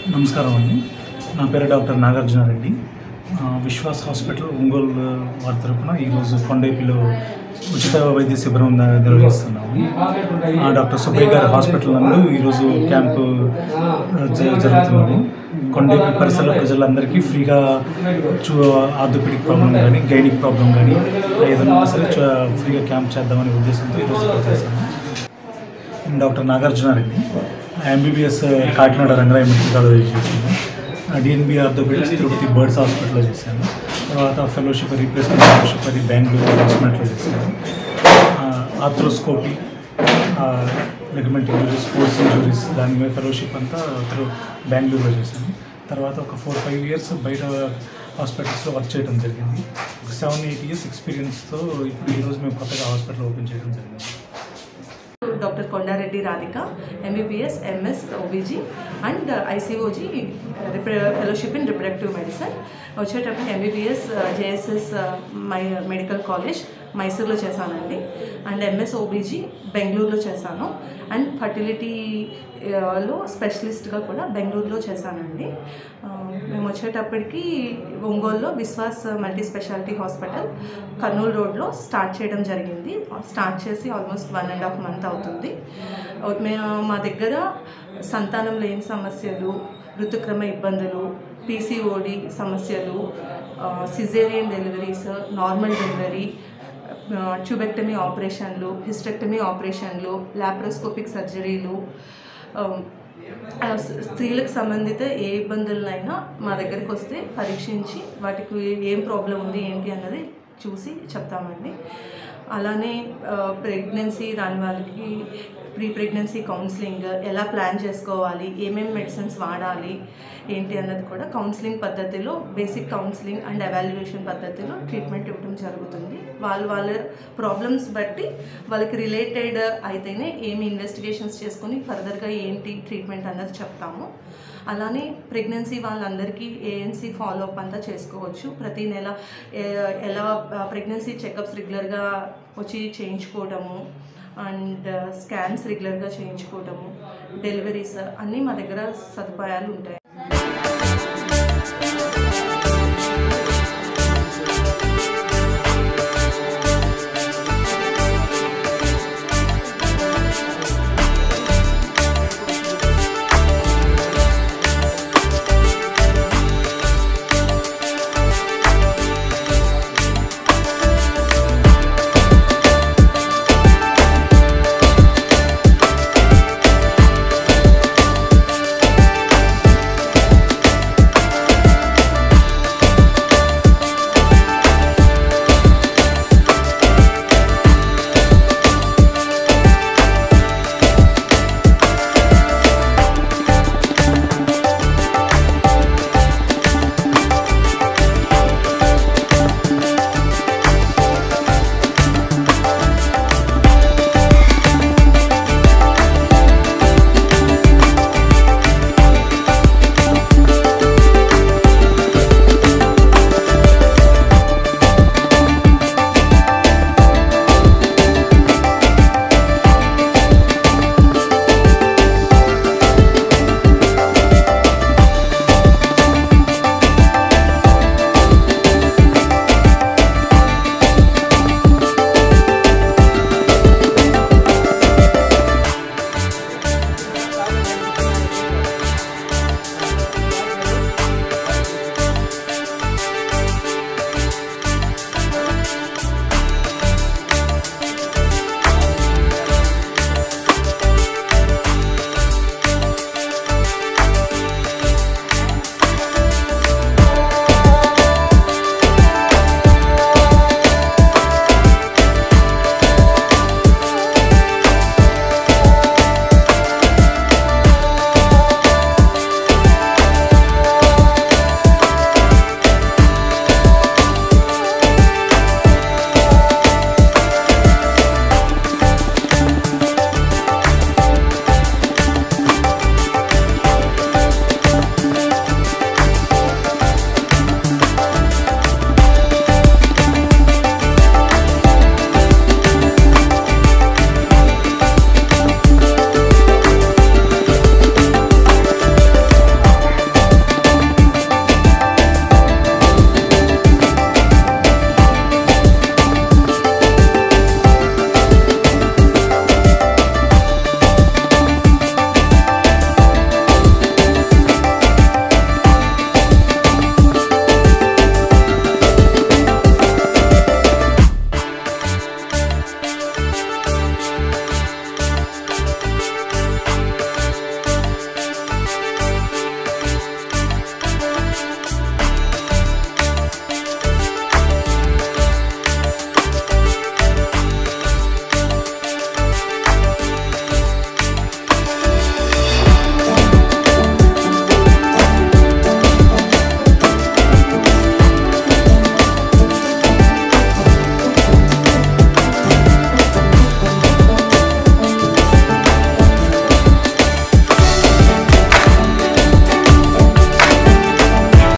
నమస్కారం అండి నా పేరు డాక్టర్ నాగార్జునారెడ్డి ఆ, విశ్వాస్ హాస్పిటల్ ఒంగోలు వారి తరపున ఈరోజు కొండేపిలో ఉచిత వైద్య శిబిరం న- నిర్వహిస్తున్నాము ఆ, డాక్టర్ సుబ్బయ్య గారి హాస్పిటల్ నందు ఈరోజు క్యాంపు ఆ, జ- జరుగుతున్నాము కొండేపి పరిసర ప్రజలందరికీ ఫ్రీగా చూ ఆర్థోపెడిక్ ప్రాబ్లం కానీ గైనిక్ ప్రాబ్లం కానీ ఏదైనా ఉన్నా సరే చ- ఫ్రీగా క్యాంప్ చేద్దామనే ఉద్దేశంతో ఈరోజు ఇక్కడ చేశాము నేను doctor Nagarjuna Reddy MBBS Kakinada Rangaraya medical college చేశాను డిఎన్బి ఆర్థోపెడిక్స్ తిరుపతి బర్డ్స్ హాస్పిటల్లో చేశాను తర్వాత ఫెలోషిప్ రీప్లేస్మెంట్ ఫెలోషిప్ అది బెంగళూరు హాస్పిటల్లో చేశాను arthroscopy ligament injuries sports injuries దాని మీద ఫెలోషిప్ అంతా త్రూ బెంగళూరులో చేశాను తర్వాత ఒక ఫోర్ ఫైవ్ ఇయర్స్ బయట హాస్పిటల్స్లో వర్క్ చేయడం జరిగింది ఒక సెవెన్ ఎయిట్ ఇయర్స్ ఎక్స్పీరియన్స్తో ఇప్పుడు ఈరోజు మేము కొత్తగా హాస్పిటల్ ఓపెన్ చేయడం జరిగింది doctor Konda Reddy Radhika MBBS MS OBG and ICOG fellowship in reproductive medicine వచ్చేటప్పుడు MBBS JSS my medical college మైసూర్లో చేశానండి అండ్ ఎంఎస్ ఓబీజీ బెంగళూరులో చేశాను అండ్ ఫర్టిలిటీ లో స్పెషలిస్ట్గా కూడా బెంగళూరులో చేశానండి ఆ, మేము వచ్చేటప్పటికి ఒంగోలులో Vishwas multi speciality hospital Kurnool రోడ్లో స్టార్ట్ చేయడం జరిగింది స్టార్ట్ చేసి almost one and half month అవుతుంది మేము మా దగ్గర సంతానం లేని సమస్యలు ఋతుక్రమ ఇబ్బందులు పీసీఓడి సమస్యలు caesarean deliveries normal delivery tubectomy ఆపరేషన్లు హిస్టెక్టమీ ఆపరేషన్లు లాప్రోస్కోపిక్ సర్జరీలు ఆ, స్త్రీలకు సంబంధిత ఏ ఇబ్బందులైనా మా దగ్గరికి వస్తే పరీక్షించి వాటికి ఏం ప్రాబ్లం ఉంది ఏంటి అన్నది చూసి చెప్తామండి అలానే ప్రెగ్నెన్సీ రాని వాళ్ళకి ప్రీ ప్రెగ్నెన్సీ కౌన్సిలింగ్ ఎలా ప్లాన్ చేసుకోవాలి ఏమేమి మెడిసిన్స్ వాడాలి ఏంటి అన్నది కూడా కౌన్సిలింగ్ పద్ధతిలో బేసిక్ కౌన్సిలింగ్ అండ్ ఎవాల్యుయేషన్ పద్ధతిలో ట్రీట్మెంట్ ఇవ్వడం జరుగుతుంది వాళ్ళు వాళ్ళ ప్రాబ్లమ్స్ బట్టి వాళ్ళకి రిలేటెడ్ అయితేనే ఏమి ఇన్వెస్టిగేషన్స్ చేసుకొని ఫర్దర్గా ఏంటి ట్రీట్మెంట్ అన్నది చెప్తాము అలానే ప్రెగ్నెన్సీ వాళ్ళందరికీ ఏఎన్సీ ఫాలో అప్ అంతా చేసుకోవచ్చు ప్రతి నెల ఏ- ఎలా ప్రెగ్నెన్సీ చెకప్స్ రెగ్యులర్గా వచ్చి చేయించుకోవడము అండ్ స్కాన్స్ రెగ్యులర్గా చేయించుకోవడము డెలివరీస్ అన్నీ మా దగ్గర సదుపాయాలు ఉంటాయి